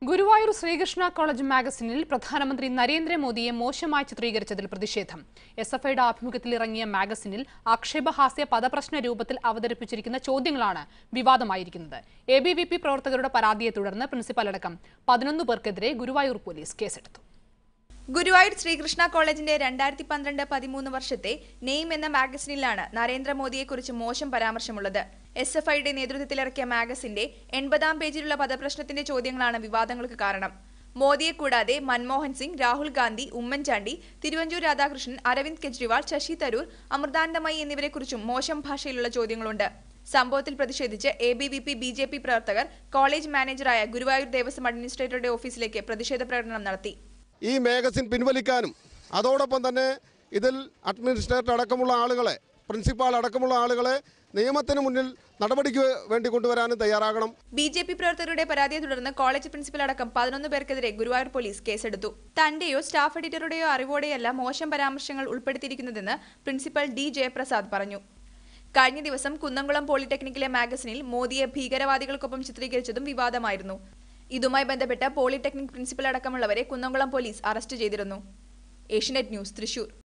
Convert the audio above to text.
Guruvayur Sreekrishna college മാഗസിനിൽ പ്രധാനമന്ത്രി നരേന്ദ്രമോദിയെ മോശമായി ചിത്രീകരിച്ചതിൽ പ്രതിഷേധം എസ് എഫ് ഐയുടെ ആഭിമുഖ്യത്തിൽ ഇറങ്ങിയ മാഗസിനിൽ ആക്ഷേപഹാസ്യ പദപ്രശ്ന രൂപത്തിൽ അവതരിപ്പിച്ചിരിക്കുന്ന ചോദ്യങ്ങളാണ് വിവാദമായിരിക്കുന്നത് എ ബി വി പി പ്രവർത്തകരുടെ പരാതിയെ തുടർന്ന് പ്രിൻസിപ്പൽ അടക്കം പതിനൊന്ന് പേർക്കെതിരെ ഗുരുവായൂർ പോലീസ് കേസെടുത്തു ഗുരുവായൂർ ശ്രീകൃഷ്ണ കോളേജിന്റെ രണ്ടായിരത്തി പന്ത്രണ്ട് പതിമൂന്ന് വർഷത്തെ നെയിം എന്ന മാഗസിനിലാണ് നരേന്ദ്രമോദിയെക്കുറിച്ച് മോശം പരാമർശമുള്ളത് എസ് എഫ് ഐയുടെ നേതൃത്വത്തിലിറക്കിയ മാഗസിന്റെ എൺപതാം പേജിലുള്ള പദപ്രശ്നത്തിന്റെ ചോദ്യങ്ങളാണ് വിവാദങ്ങൾക്ക് കാരണം മോദിയെ കൂടാതെ മൻമോഹൻ സിംഗ് രാഹുൽ ഗാന്ധി ഉമ്മൻചാണ്ടി തിരുവഞ്ചൂർ രാധാകൃഷ്ണൻ അരവിന്ദ് കെജ്രിവാൾ ശശി തരൂർ അമൃതാനന്ദമയി എന്നിവരെക്കുറിച്ചും മോശം ഭാഷയിലുള്ള ചോദ്യങ്ങളുണ്ട് സംഭവത്തിൽ പ്രതിഷേധിച്ച് A B V P B J P പ്രവർത്തകർ കോളേജ് മാനേജറായ ഗുരുവായൂർ ദേവസ്വം അഡ്മിനിസ്ട്രേറ്ററുടെ ഓഫീസിലേക്ക് പ്രതിഷേധ പ്രകടനം നടത്തി ഈ മാഗസിൻ പിൻവലിക്കാനും അതോടൊപ്പം തന്നെ ഇതിൽ അഡ്മിനിസ്ട്രേറ്റർ അടക്കമുള്ള ആളുകളെ പ്രിൻസിപ്പാൾ അടക്കമുള്ള ആളുകളെ നിയമത്തിന് മുന്നിൽ നടപടിക്ക് വേണ്ടി കൊണ്ടുവരാനും തയ്യാറാകണം ബി ജെ പി പ്രവർത്തകരുടെ പരാതിയെ തുടർന്ന് കോളേജ് പ്രിൻസിപ്പൽ അടക്കം പതിനൊന്ന് പേർക്കെതിരെ ഗുരുവായൂർ പോലീസ് കേസെടുത്തു തന്റെയോ സ്റ്റാഫ് എഡിറ്ററുടെയോ അറിവോടെയല്ല മോശം പരാമർശങ്ങൾ ഉൾപ്പെടുത്തിയിരിക്കുന്നതെന്ന് പ്രിൻസിപ്പൽ ഡി ജയപ്രസാദ് പറഞ്ഞു കഴിഞ്ഞ ദിവസം കുന്നംകുളം പോളിടെക്നിക്കിലെ മാഗസിനിൽ മോദിയെ ഭീകരവാദികൾക്കൊപ്പം ചിത്രീകരിച്ചതും വിവാദമായിരുന്നു ഇതുമായി ബന്ധപ്പെട്ട് പോളിടെക്നിക് പ്രിൻസിപ്പൽ അടക്കമുള്ളവരെ കുന്നംകുളം പോലീസ് അറസ്റ്റ് ചെയ്തിരുന്നു ഏഷ്യനെറ്റ് ന്യൂസ് തൃശൂർ